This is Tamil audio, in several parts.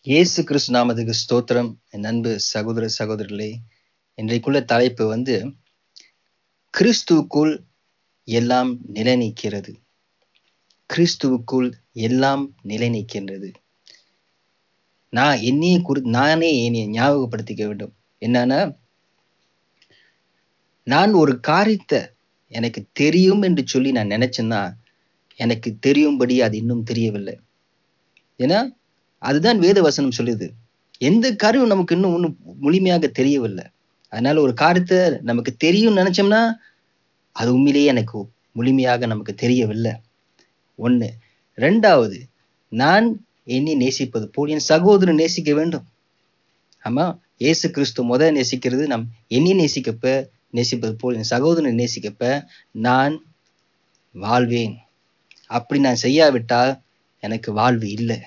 இயேசு கிறிஸ்து நாமத்துக்கு ஸ்தோத்திரம் என் அன்பு சகோதர சகோதரர்களே இன்றைக்குள்ள தலைப்பு வந்து கிறிஸ்துவுக்குள் எல்லாம் நிலை நிற்கிறது கிறிஸ்துவுக்குள் எல்லாம் நிலை நிற்கின்றது நான் என்னையே குறி நானே என்னை ஞாபகப்படுத்திக்க வேண்டும் என்னன்னா நான் ஒரு காரியத்தை எனக்கு தெரியும் என்று சொல்லி நான் நினைச்சேன்னா எனக்கு தெரியும்படி அது இன்னும் தெரியவில்லை ஏன்னா அதுதான் வேத வசனம் சொல்லுது எந்த காரியம் நமக்கு இன்னும் ஒன்றும் முழுமையாக தெரியவில்லை அதனால ஒரு காரியத்தை நமக்கு தெரியும்னு நினைச்சோம்னா அது உண்மையிலேயே எனக்கு முழுமையாக நமக்கு தெரியவில்லை ஒன்று ரெண்டாவது நான் என்னை நேசிப்பது போல் என் சகோதரன் நேசிக்க வேண்டும் ஆமா இயேசு கிறிஸ்து முத நேசிக்கிறது நம் என்னை நேசிக்கப்ப நேசிப்பது போல் என் சகோதரனை நேசிக்கப்ப நான் வாழ்வேன் அப்படி நான் செய்யாவிட்டால் எனக்கு வாழ்வு இல்லை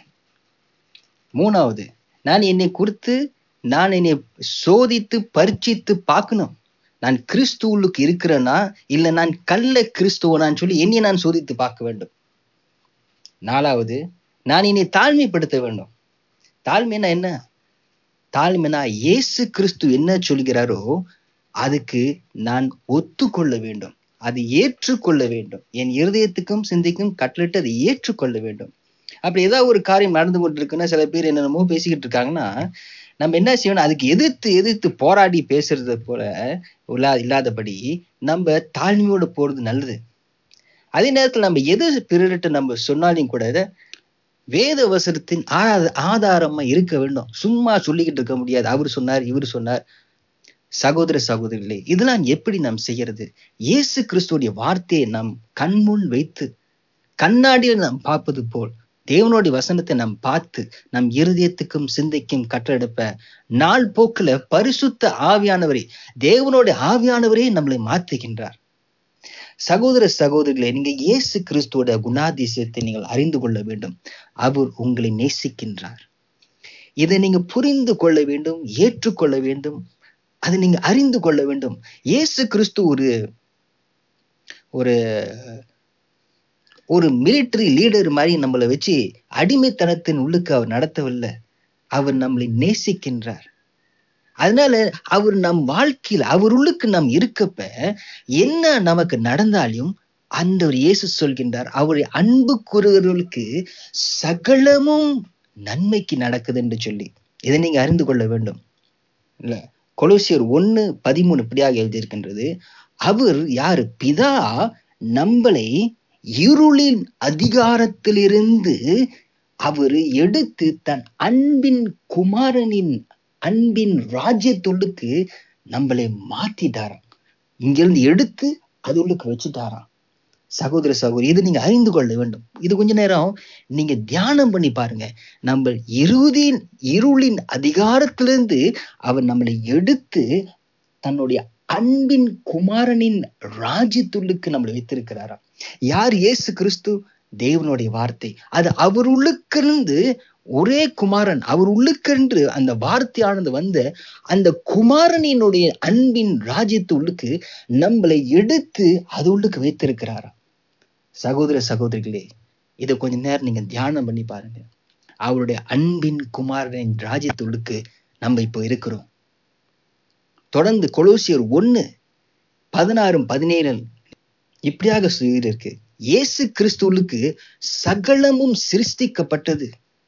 மூணாவது நான் என்னை குறித்து நான் என்னை சோதித்து பரீட்சித்து பார்க்கணும் நான் கிறிஸ்துவுக்கு இருக்கிறேனா இல்லை நான் கள்ள கிறிஸ்துவனான்னு சொல்லி என்னை நான் சோதித்து பார்க்க வேண்டும் நாலாவது நான் என்னை தாழ்மைப்படுத்த வேண்டும் தாழ்மைனா என்ன தாழ்மைனா இயேசு கிறிஸ்து என்ன சொல்கிறாரோ அதுக்கு நான் ஒத்துக்கொள்ள வேண்டும் அது ஏற்றுக்கொள்ள வேண்டும் என் இருதயத்துக்கும் சிந்திக்கும் கட்டளிட்டு அதை ஏற்றுக்கொள்ள வேண்டும் அப்படி ஏதாவது ஒரு காரியம் நடந்து கொண்டு இருக்குன்னா சில பேர் என்னென்னமோ பேசிக்கிட்டு இருக்காங்கன்னா நம்ம என்ன செய்யணும் அதுக்கு எதிர்த்து எதிர்த்து போராடி பேசுறது போல இல்லா இல்லாதபடி நம்ம தாழ்மையோடு போறது நல்லது அதே நேரத்தில் நம்ம எது பிறர்கிட்ட நம்ம சொன்னாலும் கூட வேத வசனத்தின் ஆதாரமா இருக்க வேண்டும் சும்மா சொல்லிக்கிட்டு இருக்க முடியாது அவர் சொன்னார் இவர் சொன்னார் சகோதர சகோதரிகளே இதெல்லாம் எப்படி நாம் செய்யறது இயேசு கிறிஸ்துவோடைய வார்த்தையை நாம் கண்முன் வைத்து கண்ணாடியில் நாம் பார்ப்பது போல் தேவனுடைய வசனத்தை நாம் பார்த்து நம் இருதயத்துக்கும் சிந்தைக்கும் கற்றெடுப்ப நாள் போக்குல பரிசுத்த ஆவியானவரே தேவனுடைய ஆவியானவரே நம்மளை மாற்றுகின்றார் சகோதர சகோதரிகளே நீங்க இயேசு கிறிஸ்துவோட குணாதிசயத்தை நீங்கள் அறிந்து கொள்ள வேண்டும் அவர் உங்களை நேசிக்கின்றார் இதை நீங்க புரிந்து கொள்ள வேண்டும் ஏற்றுக்கொள்ள வேண்டும் அதை நீங்க அறிந்து கொள்ள வேண்டும் இயேசு கிறிஸ்து ஒரு ஒரு ஒரு மிலிட்டரி லீடர் மாதிரி நம்மளை வச்சு அடிமைத்தனத்தின் உள்ளுக்கு அவர் நடத்தவில்லை அவர் நம்மளை நேசிக்கின்றார் அதனால அவர் நம் வாழ்க்கையில் அவர் உள்ளுக்கு நாம் இருக்கப்ப என்ன நமக்கு நடந்தாலும் அந்த ஒரு இயேசு சொல்கின்றார் அவருடைய அன்பு கூறுகிறவர்களுக்கு சகலமும் நன்மைக்கு நடக்குது என்று சொல்லி இதை நீங்க அறிந்து கொள்ள வேண்டும் இல்ல கொலோசியர் ஒன்று பதிமூணு இப்படியாக எழுதியிருக்கின்றது அவர் யாரு பிதா நம்மளை இருளின் அதிகாரத்திலிருந்து அவர் எடுத்து தன் அன்பின் குமாரனின் அன்பின் ராஜ்யத்துள்ளுக்கு நம்மளை மாத்திட்டாராம் இங்கிருந்து எடுத்து அது உள்ளுக்கு வச்சுட்டாராம் சகோதர சகோதரி இது நீங்க அறிந்து கொள்ள வேண்டும் இது கொஞ்ச நேரம் நீங்க தியானம் பண்ணி பாருங்க நம்ம இருதின் இருளின் அதிகாரத்திலிருந்து அவர் நம்மளை எடுத்து தன்னுடைய அன்பின் குமாரனின் ராஜ்யத்துள்ளுக்கு நம்மளை வைத்திருக்கிறாராம் யார் இயேசு கிறிஸ்து தேவனுடைய வார்த்தை அது அவர் உள்ளுக்கிருந்து ஒரே குமாரன் அவர் உள்ளுக்கென்று அந்த வார்த்தையானது வந்த அந்த குமாரனினுடைய அன்பின் ராஜ்யத்து உள்ளுக்கு நம்மளை எடுத்து அது உள்ளுக்கு வைத்திருக்கிறாராம் சகோதர சகோதரிகளே இதை கொஞ்ச நேரம் நீங்க தியானம் பண்ணி பாருங்க அவருடைய அன்பின் குமாரனின் ராஜ்யத்துள்ளுக்கு நம்ம இப்போ இருக்கிறோம் தொடர்ந்து கொலோசியர் ஒன்று பதினாறும் பதினேழு இப்படியாக சொல்லியிருக்கு இயேசு கிறிஸ்துவுக்கு சகலமும் சிருஷ்டிக்கப்பட்டது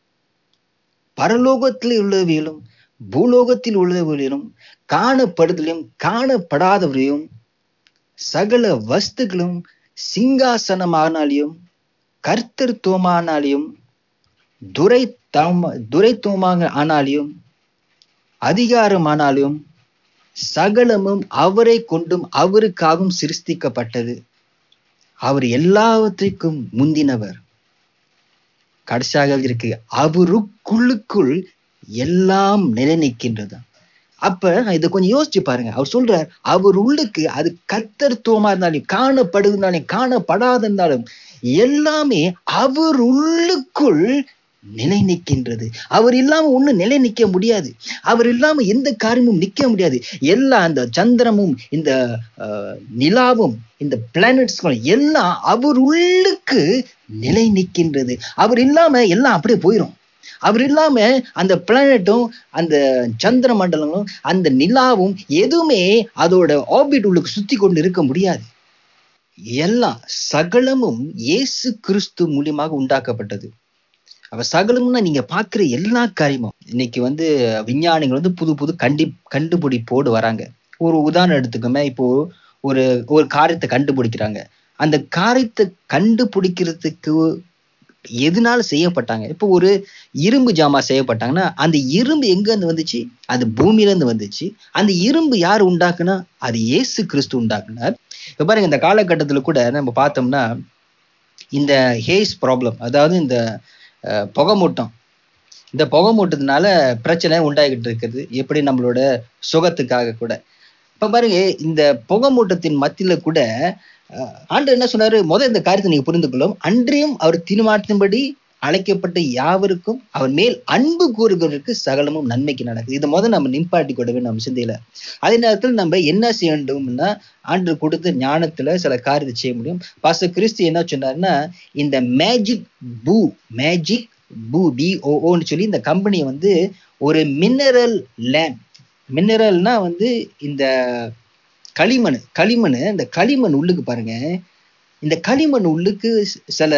பரலோகத்தில் உள்ளவையிலும் பூலோகத்தில் உள்ளவையிலும் காணப்படுதலையும் காணப்படாதவரையும் சகல வஸ்துகளும் சிங்காசனமானாலையும் கர்த்தர்த்துவமானாலையும் துரை தாம துரைத்துவமாக ஆனாலையும் அதிகாரம் ஆனாலும் சகலமும் அவரை கொண்டும் அவருக்காகவும் சிருஷ்டிக்கப்பட்டது அவர் எல்லாவற்றிற்கும் முந்தினவர் கடைசியாக இருக்கு அவருக்குள்ளுக்குள் எல்லாம் நிலை நிற்கின்றது அப்ப இதை கொஞ்சம் யோசிச்சு பாருங்க அவர் சொல்றார் அவர் உள்ளுக்கு அது கத்தர்த்துவமா இருந்தாலும் காணப்படுதுனாலும் காணப்படாத இருந்தாலும் எல்லாமே அவர் உள்ளுக்குள் நிலை நிற்கின்றது அவர் இல்லாம ஒண்ணு நிலை நிற்க முடியாது அவர் இல்லாம எந்த காரியமும் நிற்க முடியாது எல்லா அந்த சந்திரமும் இந்த நிலாவும் இந்த பிளானட்ஸ்களும் எல்லாம் அவர் உள்ளுக்கு நிலை நிற்கின்றது அவர் இல்லாம எல்லாம் அப்படியே போயிடும் அவர் இல்லாம அந்த பிளானட்டும் அந்த சந்திர மண்டலங்களும் அந்த நிலாவும் எதுவுமே அதோட ஆர்பிட் உள்ளுக்கு சுத்தி கொண்டு இருக்க முடியாது எல்லாம் சகலமும் இயேசு கிறிஸ்து மூலியமாக உண்டாக்கப்பட்டது அப்ப சகலம்னா நீங்க பார்க்குற எல்லா காரியமும் இன்னைக்கு வந்து விஞ்ஞானிகள் வந்து புது புது கண்டி கண்டுபிடிப்போடு வராங்க ஒரு உதாரணம் எடுத்துக்கோமே இப்போ ஒரு ஒரு காரியத்தை கண்டுபிடிக்கிறாங்க அந்த காரியத்தை கண்டுபிடிக்கிறதுக்கு எதனால செய்யப்பட்டாங்க இப்போ ஒரு இரும்பு ஜாமா செய்யப்பட்டாங்கன்னா அந்த இரும்பு எங்கேருந்து வந்துச்சு அது பூமியிலேருந்து வந்துச்சு அந்த இரும்பு யார் உண்டாக்குனா அது இயேசு கிறிஸ்து உண்டாக்குனார் இப்போ பாருங்க இந்த காலகட்டத்தில் கூட நம்ம பார்த்தோம்னா இந்த ஹேஸ் ப்ராப்ளம் அதாவது இந்த அஹ், புகைமூட்டம் இந்த புகைமூட்டத்தினால பிரச்சனை உண்டாகிட்டு இருக்குது எப்படி நம்மளோட சுகத்துக்காக கூட இப்போ பாருங்க இந்த புகைமூட்டத்தின் மத்தியில் கூட அஹ், ஆண்டவர் என்ன சொன்னாரு முதல் இந்த காரியத்தை நீங்க புரிந்து கொள்ளும் அன்றியும் அவர் தீர்மானத்தின்படி அழைக்கப்பட்ட யாவருக்கும் அவர் மேல் அன்பு கூறுகிறவருக்கு சகலமும் நன்மைக்கு நடக்குது இதை முதல் நம்ம நிப்பாட்டி கொள்ள வேண்டும் நம்ம சிந்தையில அதே நேரத்தில் நம்ம என்ன செய்ய வேண்டும்னா ஆண்டு கொடுத்த ஞானத்துல சில காரியத்தை செய்ய முடியும் பாஸ்டர் கிறிஸ்து என்ன சொன்னாருன்னா இந்த மேஜிக் பூ மேஜிக் பூ பிஓஓன்னு சொல்லி இந்த கம்பெனியை வந்து ஒரு மினரல் லேண்ட் மினரல்னா வந்து இந்த களிமண் களிமண் இந்த களிமண் உள்ளுக்கு பாருங்க இந்த களிமண் உள்ளுக்கு ஸ்- சில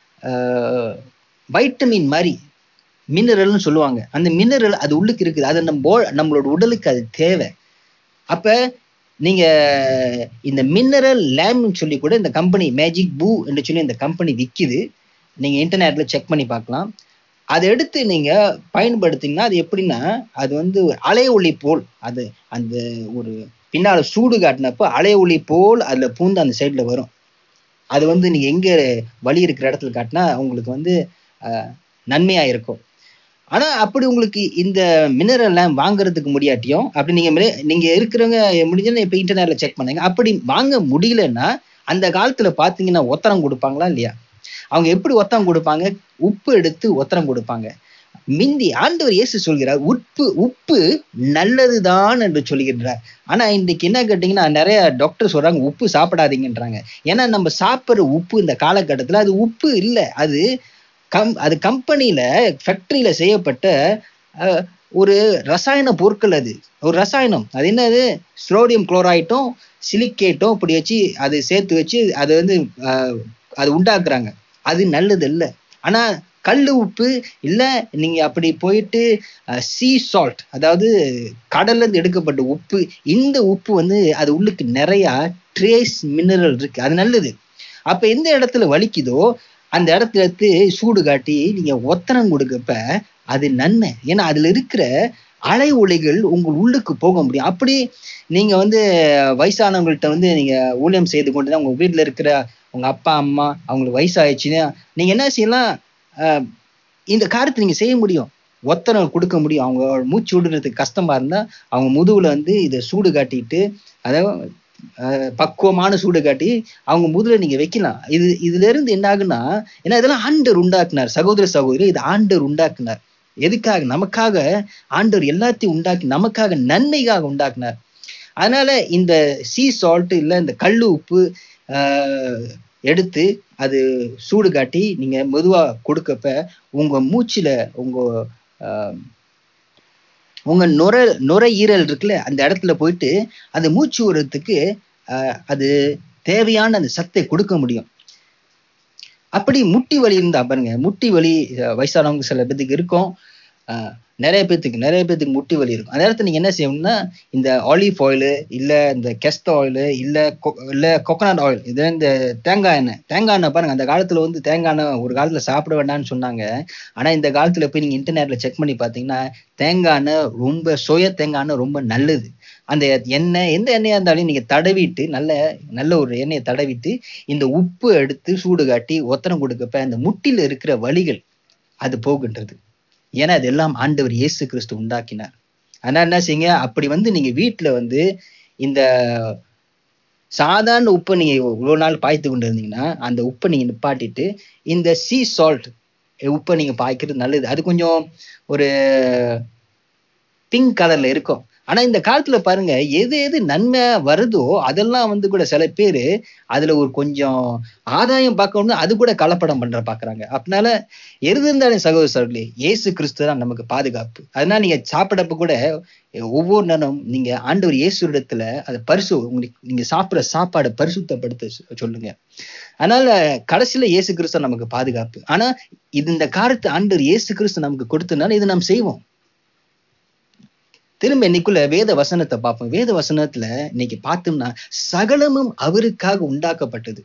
வைட்டமின் மாதிரி மினரல்னு சொல்லுவாங்க அந்த மினரல் அது உள்ளுக்கு இருக்குது அது நம்ம போ- நம்மளோட உடலுக்கு அது தேவை அப்ப நீங்க இந்த மினரல் லேம்னு சொல்லி கூட இந்த கம்பெனி மேஜிக் பூ என்று சொல்லி இந்த கம்பெனி விற்கிது நீங்க இன்டர்நெட்ல செக் பண்ணி பார்க்கலாம் அதை எடுத்து நீங்க பயன்படுத்திங்கன்னா அது எப்படின்னா அது வந்து ஒரு அலை ஒளி போல் அது அந்த ஒரு பின்னால சூடு காட்டினப்போ அலை ஒளி போல் அதுல பூந்து அந்த சைடுல வரும் அது வந்து நீங்க எங்க வலி இருக்கிற இடத்துல காட்டினா உங்களுக்கு வந்து அஹ், நன்மையா இருக்கும் ஆனா அப்படி உங்களுக்கு இந்த மினரல் லேம்ப் வாங்குறதுக்கு முடியாட்டியும் அப்படி நீங்க மின- நீங்க இருக்கிறவங்க முடிஞ்சதுன்னா இப்ப இன்டர்நெட்ல செக் பண்ணுங்க அப்படி வாங்க முடியலன்னா அந்த காலத்துல பாத்தீங்கன்னா ஒத்தரம் கொடுப்பாங்களா இல்லையா அவங்க எப்படி ஒத்தரம் கொடுப்பாங்க உப்பு எடுத்து ஒத்தரம் கொடுப்பாங்க மிந்தி ஆண்டவர் இயேசு சொல்கிறார் உப்பு உப்பு நல்லதுதான் என்று சொல்கிறார் ஆனா இன்னைக்கு என்ன கேட்டிங்கன்னா நிறைய டாக்டர் சொல்றாங்க உப்பு சாப்பிடாதீங்கன்றாங்க ஏன்னா நம்ம சாப்பிட்ற உப்பு இந்த காலகட்டத்துல அது உப்பு இல்லை அது கம் அது கம்பெனியில ஃபேக்டரியில செய்யப்பட்ட அஹ், ஒரு ரசாயன பொருட்கள் அது ஒரு ரசாயனம் அது என்னது சோடியம் குளோரைட்டும் சிலிக்கேட்டும் இப்படி வச்சு அது சேர்த்து வச்சு அது வந்து அஹ், அது உண்டாக்குறாங்க அது நல்லது இல்லை ஆனா கல் உப்பு இல்லை நீங்க அப்படி போயிட்டு சீ சால்ட் அதாவது கடல்ல இருந்து எடுக்கப்பட்ட உப்பு இந்த உப்பு வந்து அது உள்ளுக்கு நிறைய ட்ரேஸ் மினரல் இருக்கு அது நல்லது அப்ப எந்த இடத்துல வலிக்குதோ அந்த இடத்துல எடுத்து சூடு காட்டி நீங்க ஒத்தனம் கொடுக்கப்ப அது நன்மை ஏன்னா அதுல இருக்கிற அலை ஒளிகள் உங்கள் உள்ளுக்கு போக முடியும் அப்படி நீங்க வந்து வயசானவங்கள்ட்ட வந்து நீங்க ஊழியம் செய்து கொண்டு தான் உங்க வீட்டில் இருக்கிற உங்க அப்பா அம்மா அவங்களுக்கு வயசாயிடுச்சுன்னா நீங்க என்ன செய்யலாம் அஹ், இந்த காரியத்தை நீங்க செய்ய முடியும் ஒத்தனம் கொடுக்க முடியும் அவங்க மூச்சு விடுறதுக்கு கஷ்டமா இருந்தா அவங்க முதுகுல வந்து இதை சூடு காட்டிட்டு அதாவது அஹ், பக்குவமான சூடு காட்டி அவங்க முதுகுல நீங்க வைக்கலாம் இது இதுல இருந்து என்ன ஆகுன்னா ஏன்னா இதெல்லாம் ஆண்டவர் உண்டாக்குனார் சகோதர சகோதரி இது ஆண்டவர் உண்டாக்குனார் எதுக்காக நமக்காக ஆண்டவர் எல்லாத்தையும் உண்டாக்கி நமக்காக நன்மைக்காக உண்டாக்குனார் அதனால இந்த சீ சால்ட் இல்லை இந்த கல் உப்பு ஆஹ், எடுத்து அது சூடு காட்டி நீங்க மெதுவா கொடுக்கப்ப உங்க மூச்சுல உங்க ஆஹ், உங்க நுர நுரையீரல் இருக்குல்ல அந்த இடத்துல போயிட்டு அந்த மூச்சு விடுறதுக்கு ஆஹ், அது தேவையான அந்த சத்தை கொடுக்க முடியும் அப்படி முட்டி வலி இருந்தா பாருங்க முட்டி வலி அஹ், வயசானவங்க சில பேத்துக்கு இருக்கும் அஹ், நிறைய பேத்துக்கு நிறைய பேத்துக்கு முட்டி வலி இருக்கும் அந்த நேரத்துல நீங்க என்ன செய்யணும்னா இந்த ஆலிவ் ஆயில் இல்ல இந்த கெஸ்ட் ஆயில் இல்ல கொ- இல்ல கொக்கனட் ஆயில் இது இந்த தேங்காய் எண்ணெய் தேங்காய் எண்ணெய் பாருங்க அந்த காலத்துல வந்து தேங்காய் எண்ணெய் ஒரு காலத்துல சாப்பிட வேண்டாம்னு சொன்னாங்க ஆனா இந்த காலத்துல போய் நீங்க இன்டர்நெட்ல செக் பண்ணி பாத்தீங்கன்னா தேங்காய் எண்ணெய் ரொம்ப சுய தேங்காய் எண்ணெய் ரொம்ப நல்லது அந்த எண்ணெய் எந்த எண்ணெயா இருந்தாலும் நீங்க தடவிட்டு நல்ல நல்ல ஒரு எண்ணெயை தடவிட்டு இந்த உப்பு எடுத்து சூடு காட்டி ஒத்தனம் கொடுக்கப்ப அந்த முட்டில இருக்கிற வலிகள் அது போகின்றது ஏன்னா அதெல்லாம் ஆண்டவர் இயேசு கிறிஸ்து உண்டாக்கினார் அதனால என்ன செய்யுங்க அப்படி வந்து நீங்க வீட்டுல வந்து இந்த சாதாரண உப்பை நீங்க இவ்வளவு நாள் பாய்த்து கொண்டு இருந்தீங்கன்னா அந்த உப்பை நீங்க நிப்பாட்டிட்டு இந்த சீ சால்ட் உப்பை நீங்க பாய்க்கிறது நல்லது அது கொஞ்சம் ஒரு பிங்க் கலர்ல இருக்கும் ஆனா இந்த காலத்துல பாருங்க எது எது நன்மை வருதோ அதெல்லாம் வந்து கூட சில பேர் அதுல ஒரு கொஞ்சம் ஆதாயம் பார்க்கணும்னு அது கூட கலப்படம் பண்ற பாக்குறாங்க அதனால எது இருந்தாலும் சகோதர சகோதரி இயேசு கிறிஸ்து தான் நமக்கு பாதுகாப்பு அதனால நீங்க சாப்பிடப்ப கூட ஒவ்வொரு நேரம் நீங்க ஆண்டவர் இயேசு இடத்துல அதை பரிசு உங்களுக்கு நீங்க சாப்பிடுற சாப்பாடை பரிசுத்தப்படுத்த சொ- சொல்லுங்க அதனால கடைசியில இயேசு கிறிஸ்து நமக்கு பாதுகாப்பு ஆனா இது இந்த காரத்தை ஆண்டவர் இயேசு கிறிஸ்து நமக்கு கொடுத்தனால இதை நாம் செய்வோம் திரும்ப இன்னைக்குள்ள வேத வசனத்தை பார்ப்போம் வேத வசனத்துல இன்னைக்கு பார்த்தோம்னா சகலமும் அவருக்காக உண்டாக்கப்பட்டது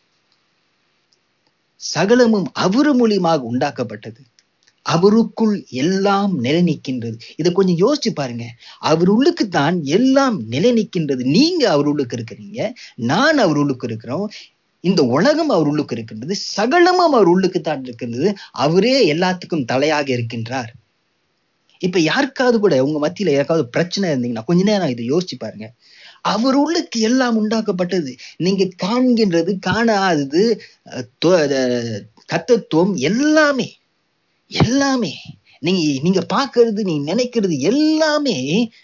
சகலமும் அவரு மூலியமாக உண்டாக்கப்பட்டது அவருக்குள் எல்லாம் நிலை நிற்கின்றது இதை கொஞ்சம் யோசிச்சு பாருங்க அவர் உள்ளுக்கு தான் எல்லாம் நிலை நிற்கின்றது நீங்க அவர் உள்ளுக்கு இருக்கிறீங்க நான் அவர் உள்ளுக்கு இருக்கிறோம் இந்த உலகம் அவர் உள்ளுக்கு இருக்கின்றது சகலமும் அவர் உள்ளுக்கு தான் இருக்கின்றது அவரே எல்லாத்துக்கும் தலையாக இருக்கின்றார் இப்ப யாருக்காவது கூட உங்க மத்தியில யாருக்காவது பிரச்சனை இருந்தீங்கன்னா கொஞ்ச நேரம் இதை யோசிச்சு பாருங்க அவர் உள்ளுக்கு எல்லாம் உண்டாக்கப்பட்டது நீங்க காண்கின்றது காணாதது அஹ், தொ- அஹ், கத்தத்துவம் எல்லாமே எல்லாமே நீங்க நீங்க பார்க்கிறது நீ நினைக்கிறது எல்லாமே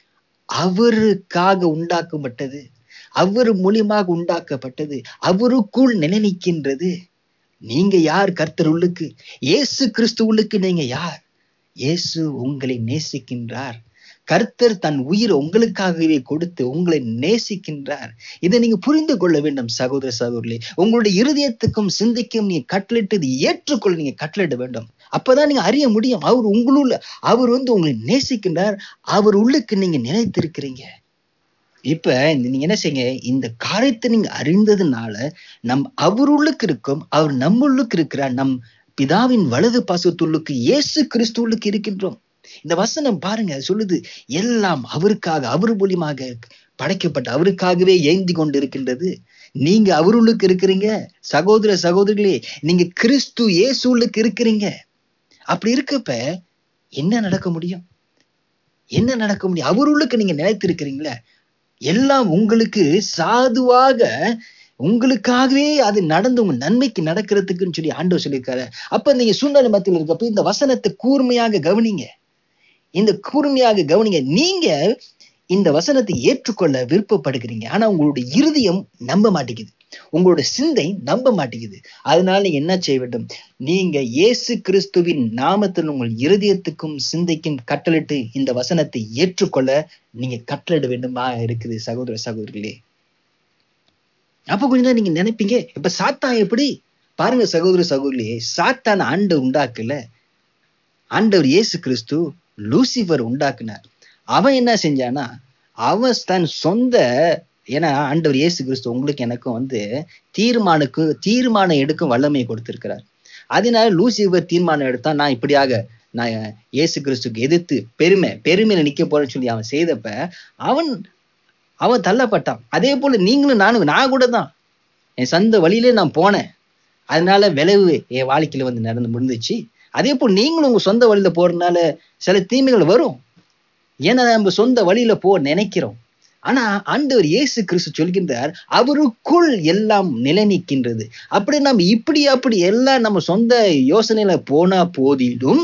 அவருக்காக உண்டாக்கப்பட்டது அவர் மூலியமாக உண்டாக்கப்பட்டது அவருக்குள் நிலைநிற்கின்றது நீங்க யார் கர்த்தர் உள்ளுக்கு இயேசு கிறிஸ்து உள்ளுக்கு நீங்க யார் இயேசு உங்களை நேசிக்கின்றார் கர்த்தர் தன் உயிரை உங்களுக்காகவே கொடுத்து உங்களை நேசிக்கின்றார் இதை நீங்க புரிந்து கொள்ள வேண்டும் சகோதர சகோதரி உங்களுடைய இருதயத்துக்கும் சிந்திக்கும் நீங்க கட்டளிட்டு இதை ஏற்றுக்கொள்ள நீங்க கட்டளிட வேண்டும் அப்பதான் நீங்க அறிய முடியும் அவர் உங்களுள்ள அவர் வந்து உங்களை நேசிக்கின்றார் அவர் உள்ளுக்கு நீங்க நினைத்திருக்கிறீங்க இப்ப இந்த நீங்க என்ன செய்யுங்க இந்த காரியத்தை நீங்க அறிந்ததுனால நம் அவருள்ளுக்கு இருக்கும் அவர் நம்முள்ளுக்கு இருக்கிறார் நம் பிதாவின் வலது பாசத்துள்ளுக்கு இயேசு கிறிஸ்துவுக்கு இருக்கின்றோம் இந்த வசனம் பாருங்க அது சொல்லுது எல்லாம் அவருக்காக அவர் மூலியமாக படைக்கப்பட்ட அவருக்காகவே ஏந்தி கொண்டு இருக்கின்றது நீங்க அவருள்ளுக்கு இருக்கிறீங்க சகோதர சகோதரிகளே நீங்க கிறிஸ்து இயேசுவுக்கு இருக்கிறீங்க அப்படி இருக்கப்ப என்ன நடக்க முடியும் என்ன நடக்க முடியும் அவருள்ளுக்கு நீங்க நிலைத்திருக்கிறீங்களே எல்லாம் உங்களுக்கு சாதுவாக உங்களுக்காகவே அது நடந்து உங்க நன்மைக்கு நடக்கிறதுக்குன்னு சொல்லி ஆண்டவர் சொல்லியிருக்காரு அப்ப நீங்க சூழ்நிலை மத்தியில் இருக்கப்ப இந்த வசனத்தை கூர்மையாக கவனிங்க இந்த கூர்மையாக கவனிங்க நீங்க இந்த வசனத்தை ஏற்றுக்கொள்ள விருப்பப்படுகிறீங்க ஆனா உங்களுடைய இருதயம் நம்ப மாட்டேங்குது உங்களோட சிந்தை நம்ப மாட்டேங்குது அதனால நீங்க என்ன செய்ய வேண்டும் நீங்க இயேசு கிறிஸ்துவின் நாமத்தில் உங்கள் இருதயத்துக்கும் சிந்தைக்கும் கட்டளிட்டு இந்த வசனத்தை ஏற்றுக்கொள்ள நீங்க கட்டளிட வேண்டுமா இருக்குது சகோதர சகோதரிகளே அப்ப கொஞ்ச நேரம் நீங்க நினைப்பீங்க இப்ப சாத்தான் எப்படி பாருங்க சகோதர சகோதரியே சாத்தான் ஆண்டு உண்டாக்கல ஆண்டவர் இயேசு கிறிஸ்து லூசிஃபர் உண்டாக்குனார் அவன் என்ன செஞ்சானா அவன் தன் சொந்த ஏன்னா ஆண்டவர் இயேசு கிறிஸ்து உங்களுக்கு எனக்கும் வந்து தீர்மானுக்கு தீர்மானம் எடுக்கும் வல்லமையை கொடுத்திருக்கிறார் அதனால லூசிஃபர் தீர்மானம் எடுத்தா நான் இப்படியாக நான் இயேசு கிறிஸ்துக்கு எதிர்த்து பெருமை பெருமையில நிக்க போறேன்னு சொல்லி அவன் செய்தப்ப அவன் அவன் தள்ளப்பட்டான் அதே போல நீங்களும் நானும் நான் கூட தான் என் சொந்த வழியிலே நான் போனேன் அதனால விளைவு என் வாழ்க்கையில வந்து நடந்து முடிஞ்சிச்சு அதே போல் நீங்களும் உங்க சொந்த வழியில போறதுனால சில தீமைகள் வரும் ஏன்னா நம்ம சொந்த வழியில போ நினைக்கிறோம் ஆனா ஆண்டவர் இயேசு கிறிஸ்து சொல்கின்றார் அவருக்குள் எல்லாம் நிலை நிற்கின்றது அப்படி நம்ம இப்படி அப்படி எல்லாம் நம்ம சொந்த யோசனையில போனா போதிலும்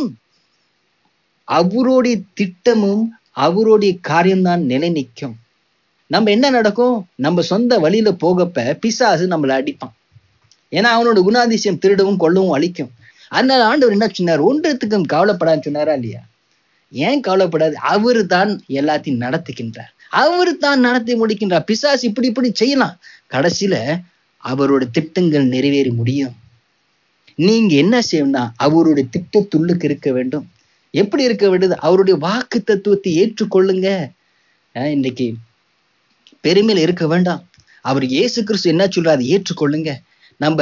அவருடைய திட்டமும் அவருடைய காரியம்தான் நிலை நிற்கும் நம்ம என்ன நடக்கும் நம்ம சொந்த வழியில போகப்ப பிசாசு நம்மளை அடிப்பான் ஏன்னா அவனோட குணாதிசயம் திருடவும் கொல்லவும் அழிக்கும் அதனால ஆண்டவர் என்ன சொன்னார் ஒன்றத்துக்கும் கவலைப்படான்னு சொன்னாரா இல்லையா ஏன் கவலைப்படாது அவரு தான் எல்லாத்தையும் நடத்துகின்றார் அவரு தான் நடத்தி முடிக்கின்றார் பிசாசு இப்படி இப்படி செய்யலாம் கடைசியில அவரோட திட்டங்கள் நிறைவேறி முடியும் நீங்க என்ன செய்யணும்னா அவருடைய திட்டத்துள்ளுக்கு இருக்க வேண்டும் எப்படி இருக்க வேண்டியது அவருடைய வாக்கு தத்துவத்தை ஏற்றுக்கொள்ளுங்க அஹ் இன்னைக்கு பெருமையில இருக்க வேண்டாம் அவர் இயேசு கிறிஸ்து என்ன சொல்றாரு அதை ஏற்றுக்கொள்ளுங்க நம்ம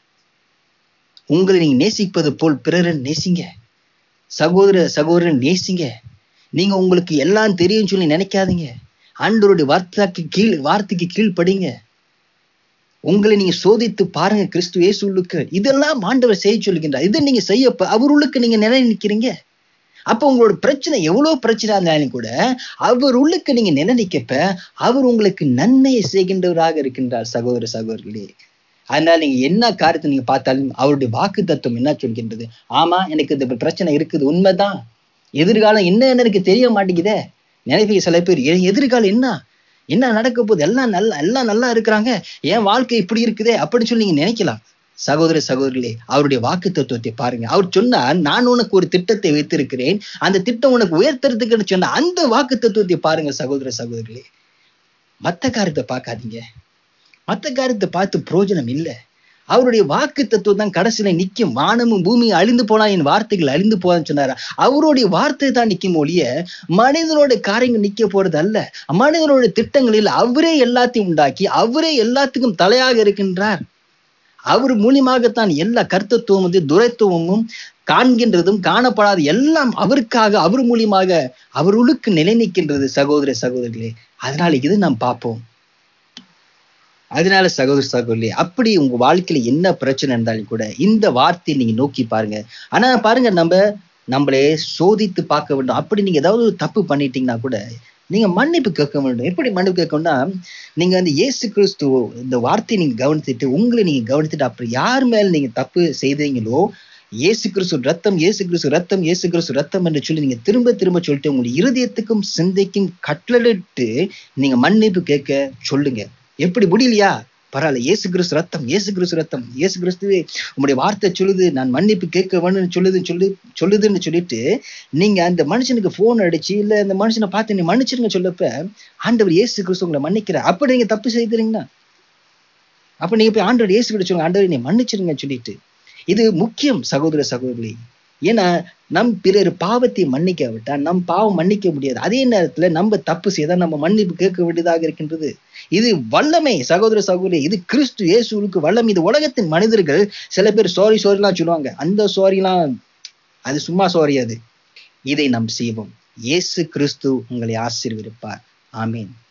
உங்களை நீங்க நேசிப்பது போல் பிறரை நேசிங்க சகோதர சகோதரன் நேசிங்க நீங்க உங்களுக்கு எல்லாம் தெரியும்னு சொல்லி நினைக்காதீங்க ஆண்டவருடைய வார்த்தைக்கு கீழ் வார்த்தைக்கு கீழ்ப்படிங்க உங்களை நீங்க சோதித்து பாருங்க கிறிஸ்து இயேசுவுக்கு இதெல்லாம் ஆண்டவர் செய்ய சொல்லுகின்றார் இதை நீங்க செய்யப்ப அவருளுக்கு நீங்க நிலை நிற்கிறீங்க அப்போ உங்களோட பிரச்சனை எவ்வளவு பிரச்சனை இருந்தாலும் கூட அவர் உள்ளுக்கு நீங்க நிலை நிற்கப்ப அவர் உங்களுக்கு நன்மையை செய்கின்றவராக இருக்கின்றார் சகோதர சகோதரிகளே அதனால நீங்க என்ன காரியத்தை நீங்க பார்த்தாலும் அவருடைய வாக்கு தத்துவம் என்ன சொல்கின்றது ஆமா எனக்கு இந்த பிரச்சனை இருக்குது உண்மைதான் எதிர்காலம் என்னன்னு எனக்கு தெரிய மாட்டேங்குதே நினைப்பீங்க சில பேர் என் எதிர்காலம் என்ன என்ன நடக்க போகுது எல்லாம் நல்லா எல்லாம் நல்லா இருக்கிறாங்க என் வாழ்க்கை இப்படி இருக்குதே அப்படின்னு சொல்லி நீங்க நினைக்கலாம் சகோதர சகோதரிகளே அவருடைய வாக்கு தத்துவத்தை பாருங்க அவர் சொன்னார் நான் உனக்கு ஒரு திட்டத்தை வைத்திருக்கிறேன் அந்த திட்டம் உனக்கு உயர்த்துறதுக்குன்னு சொன்ன அந்த வாக்கு தத்துவத்தை பாருங்க சகோதர சகோதரிகளே மற்ற காரியத்தை பார்க்காதீங்க மற்ற காரியத்தை பார்த்து பிரயோஜனம் இல்லை அவருடைய வாக்கு தத்துவம் தான் கடைசியில நிற்கும் வானமும் பூமியும் அழிந்து போனா என் வார்த்தைகள் அழிந்து போதான்னு சொன்னாரு அவருடைய வார்த்தை தான் நிற்கும் ஒழிய மனிதனோட காரியங்கள் நிற்க போறது அல்ல மனிதனோட திட்டங்களில் அவரே எல்லாத்தையும் உண்டாக்கி அவரே எல்லாத்துக்கும் தலையாக இருக்கின்றார் அவர் மூலியமாகத்தான் எல்லா கர்த்தத்துவம் வந்து துரைத்துவமும் காண்கின்றதும் காணப்படாத எல்லாம் அவருக்காக அவர் மூலியமாக அவர்களுக்கு நிலை நிற்கின்றது சகோதர சகோதரிகளே அதனால இது நாம் பார்ப்போம் அதனால சகோதர சகோதரி அப்படி உங்க வாழ்க்கையில என்ன பிரச்சனை இருந்தாலும் கூட இந்த வார்த்தையை நீங்க நோக்கி பாருங்க ஆனா பாருங்க நம்ம நம்மளே சோதித்து பார்க்க வேண்டும் அப்படி நீங்க ஏதாவது ஒரு தப்பு பண்ணிட்டீங்கன்னா கூட நீங்க மன்னிப்பு கேட்க வேண்டும் எப்படி மன்னிப்பு கேட்கணும்னா நீங்க வந்து இயேசு கிறிஸ்து இந்த வார்த்தையை நீங்க கவனித்துட்டு உங்களை நீங்க கவனித்துட்டு அப்புறம் யார் மேல நீங்க தப்பு செய்தீங்களோ இயேசு கிறிஸ்து ரத்தம் இயேசு கிறிஸ்து ரத்தம் இயேசு கிறிஸ்து ரத்தம் என்று சொல்லி நீங்க திரும்ப திரும்ப சொல்லிட்டு உங்களுடைய இருதயத்துக்கும் சிந்தைக்கும் கட்டளிட்டு நீங்க மன்னிப்பு கேட்க சொல்லுங்க எப்படி முடியலையா பரவாயில்ல இயேசு கிறிஸ்து ரத்தம் இயேசு கிறிஸ்து ரத்தம் இயேசு கிறிஸ்துவே உங்களுடைய வார்த்தை சொல்லுது நான் மன்னிப்பு கேட்க வேணும்னு சொல்லுதுன்னு சொல்லி சொல்லுதுன்னு சொல்லிட்டு நீங்க அந்த மனுஷனுக்கு ஃபோன் அடிச்சு இல்ல அந்த மனுஷனை பார்த்து நீ மன்னிச்சிருங்க சொல்லப்ப ஆண்டவர் இயேசு கிறிஸ்து உங்களை மன்னிக்கிற அப்படி நீங்க தப்பு செய்துறீங்கன்னா அப்ப நீங்க போய் ஆண்டவர் இயேசு கிட்ட சொல்லுங்க ஆண்டவர் நீ மன்னிச்சிருங்க சொல்லிட்டு இது முக்கியம் சகோதர சகோதரி ஏன்னா நம் பிறர் பாவத்தை மன்னிக்க விட்டா நம் பாவம் மன்னிக்க முடியாது அதே நேரத்துல நம்ம தப்பு செய்தா நம்ம மன்னிப்பு கேட்க வேண்டியதாக இருக்கின்றது இது வல்லமை சகோதர சகோதரி இது கிறிஸ்து இயேசுவுக்கு வல்லமை இது உலகத்தின் மனிதர்கள் சில பேர் சாரி சாரிலாம் சொல்லுவாங்க அந்த சாரிலாம் அது சும்மா சாரி அது இதை நாம் செய்வோம் இயேசு கிறிஸ்து உங்களை ஆசீர்வதிப்பார் ஆமீன்